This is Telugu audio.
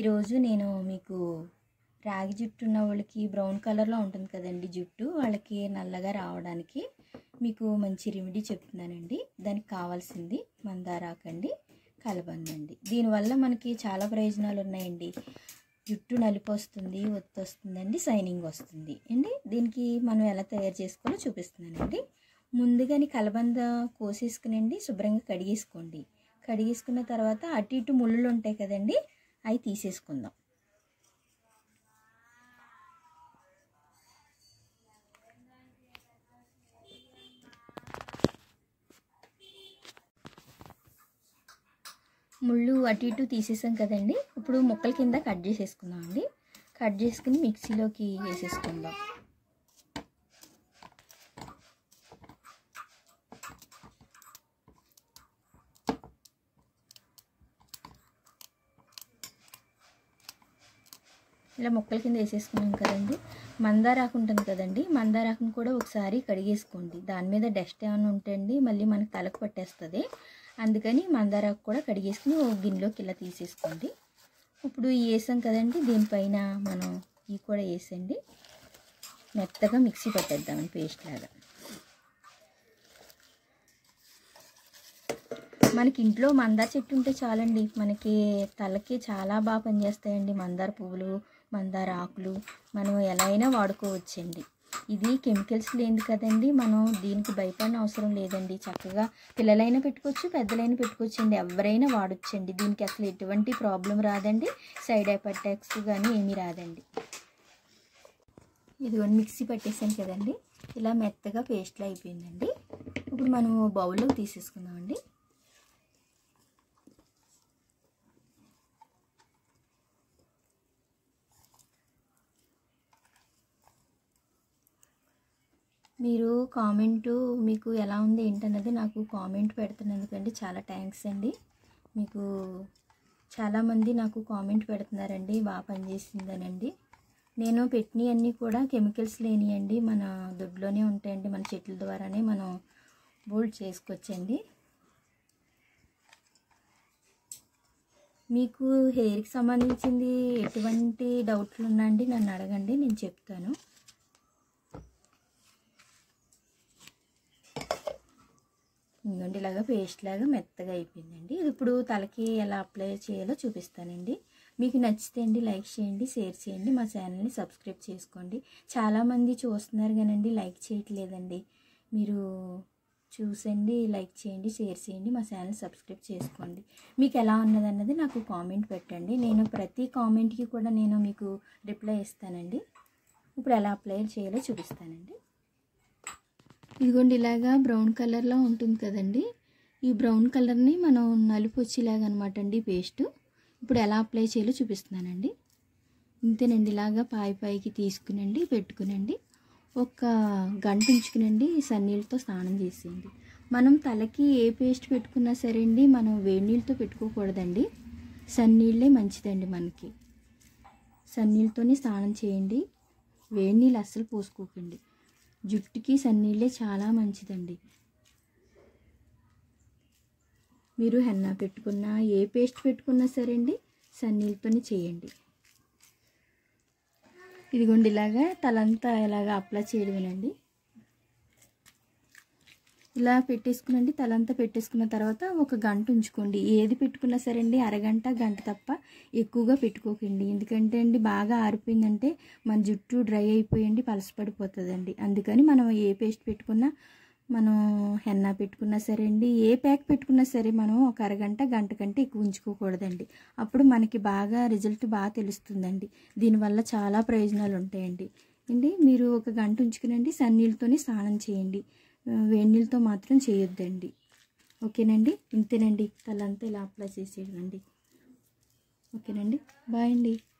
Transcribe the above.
ఈరోజు నేను మీకు రాగి జుట్టు ఉన్న వాళ్ళకి బ్రౌన్ కలర్లో ఉంటుంది కదండి జుట్టు వాళ్ళకి నల్లగా రావడానికి మీకు మంచి రెమెడీ చెప్తున్నానండి దానికి కావాల్సింది మందారాకండి కలబందండి దీనివల్ల మనకి చాలా ప్రయోజనాలు ఉన్నాయండి జుట్టు నలుపు వస్తుంది ఒత్తు వస్తుందండి షైనింగ్ వస్తుంది అండి దీనికి మనం ఎలా తయారు చేసుకోవాలో చూపిస్తున్నానండి ముందుగాని కలబంద కోసేసుకునండి శుభ్రంగా కడిగేసుకోండి కడిగేసుకున్న తర్వాత అటు ఇటు ముళ్ళు ఉంటాయి కదండి అవి తీసేసుకుందాం ముళ్ళు అటు ఇటు తీసేసాం కదండి ఇప్పుడు ముక్కల కింద కట్ చేసేసుకుందాం అండి కట్ చేసుకుని మిక్సీలోకి వేసేసుకుందాం ఇలా ముక్కల కింద వేసేసుకున్నాం కదండి మందారాకు ఉంటుంది కదండి మందారాకును కూడా ఒకసారి కడిగేసుకోండి దాని మీద డస్ట్ ఏమైనా ఉంటండి మళ్ళీ మనకి తలకు పట్టేస్తుంది అందుకని మందారాకు కూడా కడిగేసుకుని ఒక గిన్నెలోకి ఇలా తీసేసుకోండి ఇప్పుడు ఈ వేసాం కదండి దీనిపైన మనం ఇవి కూడా వేసండి మెత్తగా మిక్సీ పట్టేద్దామని పేస్ట్ లాగా మనకి ఇంట్లో మందార చెట్టు ఉంటే చాలండి మనకి తలకి చాలా బాగా పనిచేస్తాయండి మందార పువ్వులు మందార ఆకులు మనం ఎలా అయినా వాడుకోవచ్చండి ఇది కెమికల్స్ లేనిది కదండి మనం దీనికి భయపడిన అవసరం లేదండి చక్కగా పిల్లలైనా పెట్టుకోవచ్చు పెద్దలైనా పెట్టుకోవచ్చు అండి ఎవరైనా వాడొచ్చండి దీనికి అసలు ఎటువంటి ప్రాబ్లం రాదండి సైడ్ ఎఫెక్ట్స్ కానీ ఏమీ రాదండి ఇదిగోండి మిక్సీ పట్టేసాను కదండి ఇలా మెత్తగా పేస్ట్లో అయిపోయిందండి ఇప్పుడు మనం బౌల్లోకి తీసేసుకుందామండి మీరు కామెంట్ మీకు ఎలా ఉంది ఏంటన్నది నాకు కామెంట్ పెడుతున్నందుకండి చాలా థ్యాంక్స్ అండి మీకు చాలామంది నాకు కామెంట్ పెడుతున్నారండి బాగా పనిచేసిందనండి నేను పెట్టినవన్నీ కూడా కెమికల్స్ లేనియండి మన దొడ్లోనే ఉంటాయండి మన చెట్ల ద్వారానే మనం బోల్డ్ చేసుకోవచ్చండి మీకు హెయిర్కి సంబంధించింది ఎటువంటి డౌట్లు ఉన్నాయండి నన్ను అడగండి నేను చెప్తాను ఇంకోండి ఇలాగా పేస్ట్ లాగా మెత్తగా అయిపోయిందండి ఇది ఇప్పుడు తలకి ఎలా అప్లై చేయాలో చూపిస్తానండి మీకు నచ్చితే అండి లైక్ చేయండి షేర్ చేయండి మా ఛానల్ని సబ్స్క్రైబ్ చేసుకోండి చాలామంది చూస్తున్నారు కానండి లైక్ చేయట్లేదండి మీరు చూసండి లైక్ చేయండి షేర్ చేయండి మా ఛానల్ సబ్స్క్రైబ్ చేసుకోండి మీకు ఎలా ఉన్నదన్నది నాకు కామెంట్ పెట్టండి నేను ప్రతి కామెంట్కి కూడా నేను మీకు రిప్లై ఇస్తానండి ఇప్పుడు ఎలా అప్లై చేయాలో చూపిస్తానండి ఇదిగోండి ఇలాగా బ్రౌన్ కలర్లో ఉంటుంది కదండి ఈ బ్రౌన్ కలర్ని మనం నలుపు వచ్చేలాగా అనమాట అండి పేస్ట్ ఇప్పుడు ఎలా అప్లై చేయాలో చూపిస్తున్నానండి ఇంతేనండి ఇలాగా పాయి పాయికి తీసుకునండి పెట్టుకునండి ఒక గంట ఉంచుకునండి సన్నీళ్ళతో స్నానం చేసేయండి మనం తలకి ఏ పేస్ట్ పెట్టుకున్నా సరే అండి మనం వేడి నీళ్ళతో పెట్టుకోకూడదండి సన్నీళ్ళే మంచిదండి మనకి సన్నీళ్ళతోనే స్నానం చేయండి వేడి నీళ్ళు అస్సలు పోసుకోకండి జుట్టుకి సన్నీళ్ళే చాలా మంచిదండి మీరు హెన్నా పెట్టుకున్నా ఏ పేస్ట్ పెట్టుకున్నా సరే అండి సన్నీళ్ళతోనే చేయండి ఇదిగోండి ఇలాగా తలంతా ఇలాగా అప్లై చేయడమేనండి ఇలా పెట్టేసుకునండి తలంతా పెట్టేసుకున్న తర్వాత ఒక గంట ఉంచుకోండి ఏది పెట్టుకున్నా సరే అండి అరగంట గంట తప్ప ఎక్కువగా పెట్టుకోకండి ఎందుకంటే అండి బాగా ఆరిపోయిందంటే మన జుట్టు డ్రై అయిపోయండి పలసపడిపోతుందండి అందుకని మనం ఏ పేస్ట్ పెట్టుకున్నా మనం హెన్నా పెట్టుకున్నా సరే అండి ఏ ప్యాక్ పెట్టుకున్నా సరే మనం ఒక అరగంట గంట కంటే ఎక్కువ ఉంచుకోకూడదండి అప్పుడు మనకి బాగా రిజల్ట్ బాగా తెలుస్తుందండి దీనివల్ల చాలా ప్రయోజనాలు ఉంటాయండి అండి మీరు ఒక గంట ఉంచుకునండి సన్నీళ్ళతోనే స్నానం చేయండి వేడి నీళ్ళతో మాత్రం చేయొద్దండి ఓకేనండి ఇంతేనండి తలంతా ఇలా అప్లై చేసేయండి ఓకేనండి బాయ్ అండి